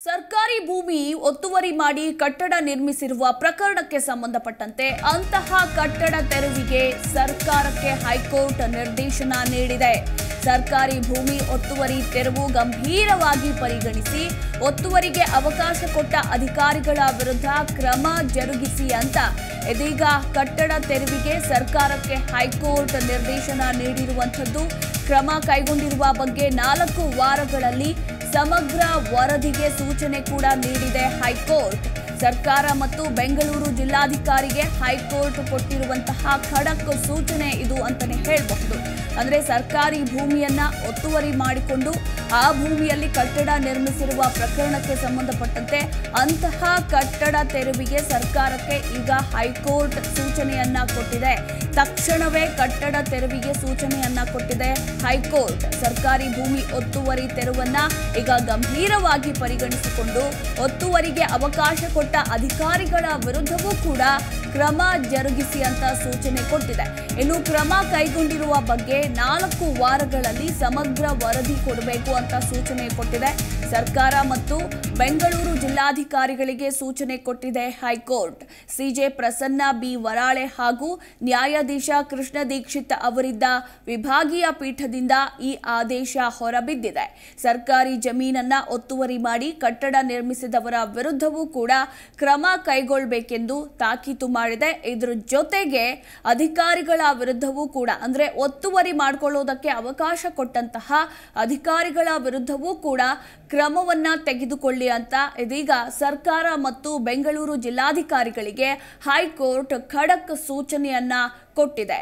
ಸರ್ಕಾರಿ ಭೂಮಿ ಒತ್ತುವರಿ ಮಾಡಿ ಕಟ್ಟಡ ನಿರ್ಮಿಸಿರುವ ಪ್ರಕರಣಕ್ಕೆ ಸಂಬಂಧಪಟ್ಟಂತೆ ಅಂತಹ ಕಟ್ಟಡ ತೆರವಿಗೆ ಸರ್ಕಾರಕ್ಕೆ ಹೈಕೋರ್ಟ್ ನಿರ್ದೇಶನ ನೀಡಿದೆ ಸರ್ಕಾರಿ ಭೂಮಿ ಒತ್ತುವರಿ ತೆರವು ಗಂಭೀರವಾಗಿ ಪರಿಗಣಿಸಿ ಒತ್ತುವರಿಗೆ ಅವಕಾಶ ಕೊಟ್ಟ ಅಧಿಕಾರಿಗಳ ವಿರುದ್ಧ ಕ್ರಮ ಜರುಗಿಸಿ ಅಂತ ಇದೀಗ ಕಟ್ಟಡ ತೆರವಿಗೆ ಸರ್ಕಾರಕ್ಕೆ ಹೈಕೋರ್ಟ್ ನಿರ್ದೇಶನ ನೀಡಿರುವಂಥದ್ದು ಕ್ರಮ ಕೈಗೊಂಡಿರುವ ಬಗ್ಗೆ ನಾಲ್ಕು ವಾರಗಳಲ್ಲಿ ಸಮಗ್ರ ವರದಿಗೆ ಸೂಚನೆ ಕೂಡ ನೀಡಿದೆ ಹೈಕೋರ್ಟ್ ಸರ್ಕಾರ ಮತ್ತು ಬೆಂಗಳೂರು ಜಿಲ್ಲಾಧಿಕಾರಿಗೆ ಹೈಕೋರ್ಟ್ ಕೊಟ್ಟಿರುವಂತಹ ಖಡಕ್ ಸೂಚನೆ ಇದು ಅಂತಾನೆ ಹೇಳಬಹುದು ಅಂದ್ರೆ ಸರ್ಕಾರಿ ಭೂಮಿಯನ್ನ ಒತ್ತುವರಿ ಮಾಡಿಕೊಂಡು ಆ ಭೂಮಿಯಲ್ಲಿ ಕಟ್ಟಡ ನಿರ್ಮಿಸಿರುವ ಪ್ರಕರಣಕ್ಕೆ ಸಂಬಂಧಪಟ್ಟಂತೆ ಅಂತಹ ಕಟ್ಟಡ ತೆರವಿಗೆ ಸರ್ಕಾರಕ್ಕೆ ಈಗ ಹೈಕೋರ್ಟ್ ಸೂಚನೆಯನ್ನ ಕೊಟ್ಟಿದೆ ತಕ್ಷಣವೇ ಕಟ್ಟಡ ತೆರವಿಗೆ ಸೂಚನೆಯನ್ನ ಕೊಟ್ಟಿದೆ ಹೈಕೋರ್ಟ್ ಸರ್ಕಾರಿ ಭೂಮಿ ಒತ್ತುವರಿ ತೆರವನ್ನ ಈಗ ಗಂಭೀರವಾಗಿ ಪರಿಗಣಿಸಿಕೊಂಡು ಒತ್ತುವರಿಗೆ ಅವಕಾಶ ಕೊಟ್ಟ ಅಧಿಕಾರಿಗಳ ವಿರುದ್ಧವೂ ಕೂಡ ಕ್ರಮ ಜರುಗಿಸಿ ಅಂತ ಸೂಚನೆ ಕೊಟ್ಟಿದೆ ಇನ್ನು ಕ್ರಮ ಕೈಗೊಂಡಿರುವ ಬಗ್ಗೆ ನಾಲ್ಕು ವಾರಗಳಲ್ಲಿ ಸಮಗ್ರ ವರದಿ ಕೊಡಬೇಕು ಅಂತ ಸೂಚನೆ ಕೊಟ್ಟಿದೆ ಸರ್ಕಾರ ಮತ್ತು ಬೆಂಗಳೂರು ಜಿಲ್ಲಾಧಿಕಾರಿಗಳಿಗೆ ಸೂಚನೆ ಕೊಟ್ಟಿದೆ high court CJ Prasanna B Varale ಹಾಗೂ ನ್ಯಾಯಾಧೀಶ ಕೃಷ್ಣ ದೀಕ್ಷಿತ್ ಅವರಿದ್ದ ವಿಭಾಗೀಯ ಪೀಠದಿಂದ ಈ ಆದೇಶ ಹೊರಬಿದ್ದಿದೆ ಸರ್ಕಾರಿ ಜಮೀನನ್ನ ಒತ್ತುವರಿ ಮಾಡಿ ಕಟ್ಟಡ ನಿರ್ಮಿಸಿದವರ ವಿರುದ್ಧವೂ ಕೂಡ ಕ್ರಮ ಕೈಗೊಳ್ಳಬೇಕೆಂದು ತಾಕೀತು ಮಾಡಿದೆ ಇದ್ರ ಜೊತೆಗೆ ಅಧಿಕಾರಿಗಳ ವಿರುದ್ಧವೂ ಕೂಡ ಅಂದ್ರೆ ಒತ್ತುವರಿ ಮಾಡಿಕೊಳ್ಳೋದಕ್ಕೆ ಅವಕಾಶ ಕೊಟ್ಟಂತಹ ಅಧಿಕಾರಿಗಳ ವಿರುದ್ಧವೂ ಕೂಡ ಕ್ರಮವನ್ನ ತೆಗೆದುಕೊಳ್ಳಿ ಅಂತ ಇದೀಗ ಸರ್ಕಾರ ಮತ್ತು ಬೆಂಗಳೂರು ಜಿಲ್ಲಾಧಿಕಾರಿಗಳಿಗೆ ಹೈಕೋರ್ಟ್ ಖಡಕ್ ಸೂಚನೆಯನ್ನ ಕೊಟ್ಟಿದೆ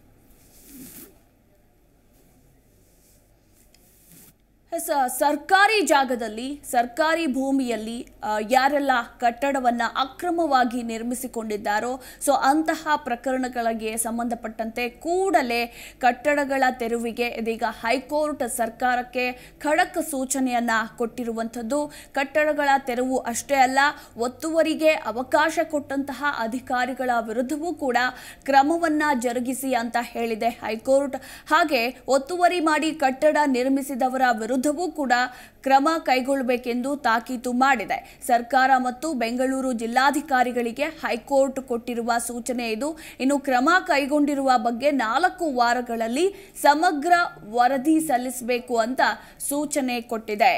ಎಸ್, ಸರ್ಕಾರಿ ಜಾಗದಲ್ಲಿ ಸರ್ಕಾರಿ ಭೂಮಿಯಲ್ಲಿ ಆ, ಯಾರೆಲ್ಲ ಕಟ್ಟಡವನ್ನ ಅಕ್ರಮವಾಗಿ ನಿರ್ಮಿಸಿಕೊಂಡಿದ್ದಾರೋ ಸೊ ಅಂತಹ ಪ್ರಕರಣಗಳಿಗೆ ಸಂಬಂಧಪಟ್ಟಂತೆ ಕೂಡಲೇ ಕಟ್ಟಡಗಳ ತೆರವಿಗೆ ಇದೀಗ ಹೈಕೋರ್ಟ್ ಸರ್ಕಾರಕ್ಕೆ ಖಡಕ್ ಸೂಚನೆಯನ್ನ ಕೊಟ್ಟಿರುವಂಥದ್ದು ಕಟ್ಟಡಗಳ ತೆರವು ಅಷ್ಟೇ ಅಲ್ಲ ಒತ್ತುವರಿಗೆ ಅವಕಾಶ ಕೊಟ್ಟಂತಹ ಅಧಿಕಾರಿಗಳ ವಿರುದ್ಧವೂ ಕೂಡ ಕ್ರಮವನ್ನ ಜರುಗಿಸಿ ಅಂತ ಹೇಳಿದೆ ಹೈಕೋರ್ಟ್ ಹಾಗೆ ಒತ್ತುವರಿ ಮಾಡಿ ಕಟ್ಟಡ ನಿರ್ಮಿಸಿದವರ ವಿರುದ್ಧವೂ ಕೂಡ ಕ್ರಮ ಕೈಗೊಳ್ಳಬೇಕೆಂದು ತಾಕೀತು ಮಾಡಿದೆ ಸರ್ಕಾರ ಮತ್ತು ಬೆಂಗಳೂರು ಜಿಲ್ಲಾಧಿಕಾರಿಗಳಿಗೆ ಹೈಕೋರ್ಟ್ ಕೊಟ್ಟಿರುವ ಸೂಚನೆ ಇದು ಇನ್ನು ಕ್ರಮ ಕೈಗೊಂಡಿರುವ ಬಗ್ಗೆ ನಾಲ್ಕು ವಾರಗಳಲ್ಲಿ ಸಮಗ್ರ ವರದಿ ಸಲ್ಲಿಸಬೇಕು ಅಂತ ಸೂಚನೆ ಕೊಟ್ಟಿದೆ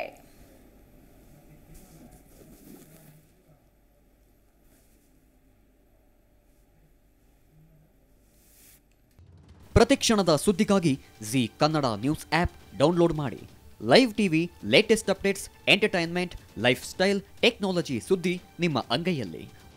ಪ್ರತಿಕ್ಷಣದ ಸುದ್ದಿಗಾಗಿ Zee Kannada news app download ಮಾಡಿ live TV latest updates entertainment lifestyle technology ಸುದ್ದಿ ನಿಮ್ಮ ಅಂಗೈಯಲ್ಲಿ